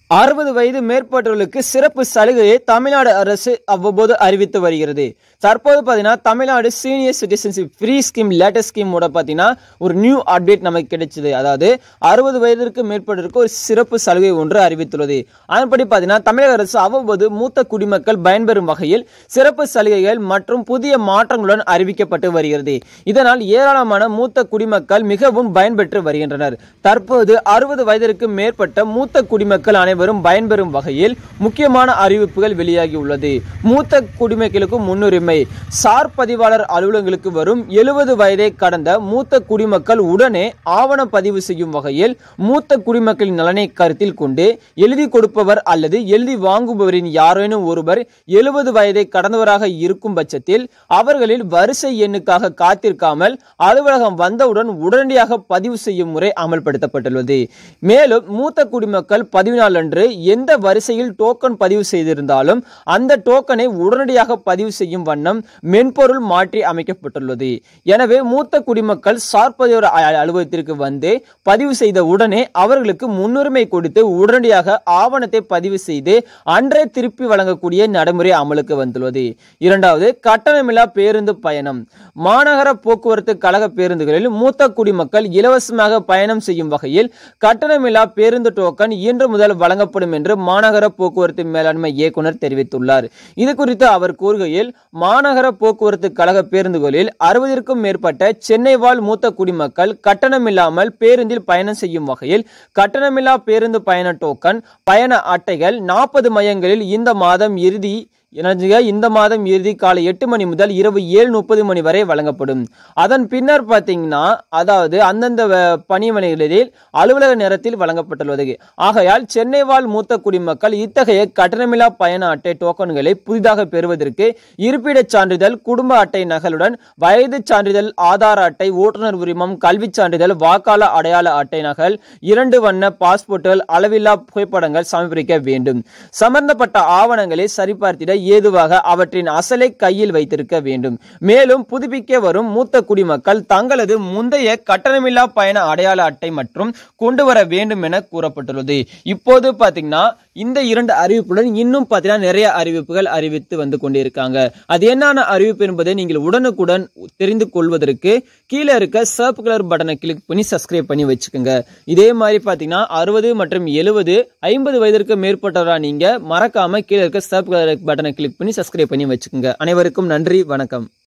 அறுபது வயது மேற்பட்டவர்களுக்கு சிறப்பு சலுகையை தமிழ்நாடு அரசு அவ்வப்போது அறிவித்து வருகிறது தற்போது பார்த்தீங்கன்னா Tamil Nadu senior citizenship free scheme latest ஸ்கீமோட பார்த்தீங்கன்னா ஒரு நியூ அப்டேட் நமக்கு கிடைச்சது அதாவது அறுபது வயதிற்கு மேற்பட்டவருக்கு ஒரு சிறப்பு சலுகை ஒன்று அறிவித்துள்ளது அதன்படி பார்த்தீங்கன்னா தமிழக அரசு அவ்வப்போது மூத்த குடிமக்கள் பயன்பெறும் வகையில் சிறப்பு சலுகைகள் மற்றும் புதிய மாற்றங்களுடன் அறிவிக்கப்பட்டு வருகிறது இதனால் ஏராளமான மூத்த குடிமக்கள் மிகவும் பயன்பெற்று வருகின்றனர் தற்போது அறுபது வயதிற்கு மேற்பட்ட மூத்த குடிமக்கள் அனைவரும் பயன்பெறும் வகையில் முக்கியமான அறிவிப்புகள் வெளியாகியுள்ளது மூத்த குடிமக்களுக்கு முன்னுரிமை சார் பதிவாளர் அலுவலகங்களுக்கு வரும் எழுபது வயதை கடந்த மூத்த குடிமக்கள் உடனே ஆவண பதிவு செய்யும் வகையில் மூத்த குடிமக்களின் நலனை கருத்தில் கொண்டு எழுதி கொடுப்பவர் அல்லது எழுதி வாங்குபவரின் யாரேனும் ஒருவர் எழுபது வயதை கடந்தவராக இருக்கும் பட்சத்தில் அவர்களில் வரிசை எண்ணுக்காக காத்திருக்காமல் அலுவலகம் வந்தவுடன் உடனடியாக பதிவு செய்யும் முறை அமல்படுத்தப்பட்டுள்ளது மேலும் மூத்த குடிமக்கள் பதிவு நாளன்று எந்த வரிசையில் டோக்கன் பதிவு செய்திருந்தாலும் அந்த டோக்கனை உடனடியாக பதிவு செய்யும் வண்ணம் மென்பொருள் மாற்றி அமைக்கப்பட்டுள்ளது எனவே மூத்த குடிமக்கள் சார் பதிவோர் அ- அலுவலகத்திற்கு வந்து பதிவு செய்த உடனே அவர்களுக்கு முன்னுரிமை கொடுத்து உடனடியாக ஆவணத்தை பதிவு செய்து அன்றே திருப்பி வழங்கக்கூடிய நடைமுறை அமலுக்கு வந்துள்ளது இரண்டாவது கட்டணமில்லா பேருந்து பயணம் மாநகர போக்குவரத்து கழக பேருந்துகளில் மூத்த குடிமக்கள் இலவசமாக பயணம் செய்யும் வகையில் கட்டணமில்லா பேருந்து டோக்கன் இன்று முதல் வழங்கப்படும் என்று மாநகர போக்குவரத்து மேலாண்மை இயக்குனர் தெரிவித்துள்ளார் இது குறித்து அவர் கூறுகையில் மாநகர போக்குவரத்து கழக பேருந்துகளில் அறுபதிற்கும் மேற்பட்ட சென்னை வாழ் மூத்த குடிமக்கள் கட்டணமில்லாமல் பேருந்தில் பயணம் செய்யும் வகையில் கட்டணமில்லா பேருந்து பயண டோக்கன் பயண அட்டைகள் நாற்பது மையங்களில் இந்த மாதம் இறுதி எனதுக இந்த மாதம் இறுதி காலை எட்டு மணி முதல் இரவு ஏழு முப்பது மணி வரை வழங்கப்படும் அதன் பின்னர் பார்த்தீங்கன்னா அதாவது அந்தந்த வ- பணிமனைகளில் அலுவலக நேரத்தில் வழங்கப்பட்டுள்ளது ஆகையால் சென்னை வாழ் மூத்த குடிமக்கள் இத்தகைய கட்டணமில்லா பயண அட்டை டோக்கன்களை புதிதாக பெறுவதற்கு இருப்பிடச் சான்றிதழ் குடும்ப அட்டை நகலுடன் வயது சான்றிதழ் ஆதார அட்டை ஓட்டுநர் உரிமம் கல்விச் சான்றிதழ் வாக்காளர் அடையாள அட்டை நகல் இரண்டு வண்ண பாஸ்போர்ட்டுகள் அளவில்லா புகைப்படங்கள் சமர்ப்பிக்க வேண்டும் சம்பந்தப்பட்ட ஆவணங்களை சரிபார்த்திட ஏதுவாக அவற்றின் அசலை கையில் வைத்திருக்க வேண்டும் மேலும் புதுப்பிக்க வரும் மூத்த குடிமக்கள் தங்களது முந்தைய கட்டணமில்லா பயண அடையாள அட்டை மற்றும் கொண்டு வர வேண்டும் என கூறப்பட்டுள்ளது இப்போது பாத்தீங்கன்னா இந்த இரண்டு அறிவிப்புடன் இன்னும் பாத்தீங்கன்னா நிறைய அறிவிப்புகள் அறிவித்து வந்து கொண்டிருக்காங்க அது என்னென்ன அறிவிப்பு என்பதை நீங்கள் உடனுக்குடன் தெரிந்து கொள்வதற்கு கீழே இருக்க சர்ப் கலர் பட்டனை கிளிக் பண்ணி சப்ஸ்கிரைப் பண்ணி வச்சுக்கோங்க இதே மாதிரி பாத்தீங்கன்னா அறுபது மற்றும் எழுபது ஐம்பது வயதிற்கு மேற்பட்டவரா நீங்க மறக்காம கீழே இருக்க சர்ப் கலர் பட்டனை கிளிக் பண்ணி சப்ஸ்கிரைப் பண்ணி வச்சுக்கோங்க அனைவருக்கும் நன்றி வணக்கம்